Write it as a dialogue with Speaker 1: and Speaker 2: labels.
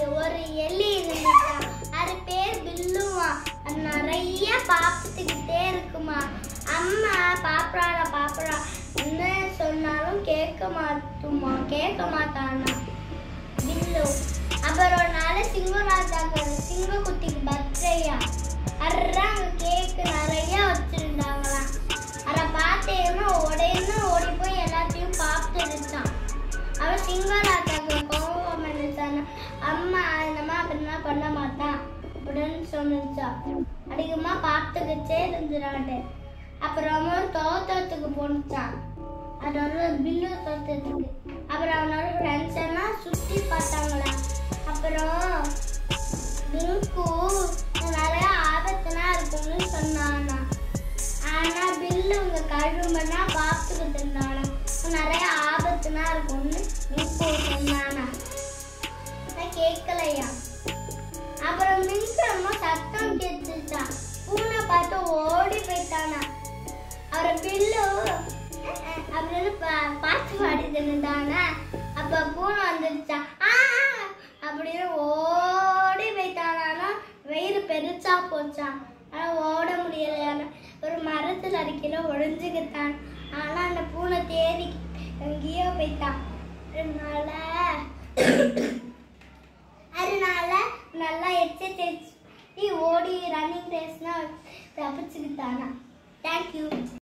Speaker 1: ஒரு எலி இருந்துச்சாம் அது பேர் பில்லுவா அது நிறைய பார்த்துக்கிட்டே இருக்குமா அம்மா பாப்புறாடா பாப்புறா என்ன சொன்னாலும் கேட்க மாட்டுமா கேட்க மாட்டானா பில்லு அப்புறம் ஒரு நாள் சிங்கராஜாக்கு சிங்கக்குட்டிக்கு பர்த்டேயா அதான் அங்கே கேக்கு நிறைய வச்சிருந்தாங்களாம் அதை பார்த்தேன்னா உடனே ஓடி போய் எல்லாத்தையும் பார்த்துருச்சான் அவன் சிங்கராஜாக்கு கோபம் பண்ணிச்சான் அம்மா இந்த மாதிரி அப்படிலாம் பண்ண மாட்டான் அப்படின்னு சொன்னிச்சா அதிகமாக பார்த்துக்கிட்டே இருந்துடாண்டு அப்புறமா தோட்டத்துக்கு போனுச்சான் அதோட பில்லு தோட்டத்துக்கு அப்புறம் அவனோட ஃப்ரெண்ட்ஸ் எல்லாம் சுற்றி பார்த்தாங்களா அப்புறம் பிங்கு நிறைய ஆபத்துனா இருக்கும்னு சொன்னானா ஆனா பில்லு உங்க கழுவுனா பார்த்துக்கிட்டு இருந்தானா நிறைய ஆபத்துனா இருக்கும்னு மிங்கு சொன்னானா நான் கேட்கலையா அப்புறம் மின்சாரமா சத்தம் கேட்டுச்சா பூனை பார்த்து ஓடி போயிட்டானா அவர் பில்லு அஹ், அஹ், அப்படின்னு பா- பாட்டு பாடிட்டு இருந்தானா அப்ப பூனை வந்துருச்சா ஆ அப்படின்னு ஓடி போயிட்டானா வயிறு பெருசா போச்சான் ஆனா ஓட முடியலையான ஒரு மரத்துல அடிக்கல ஒளிஞ்சுக்கிட்டான் ஆனா அந்த பூனை தேடி எங்கேயோ போயிட்டான் அதனால அதனால நல்லா எச்சரிச்சு ஓடி ரன்னிங் ரேஸ்னா தப்பிச்சுக்கிட்டானா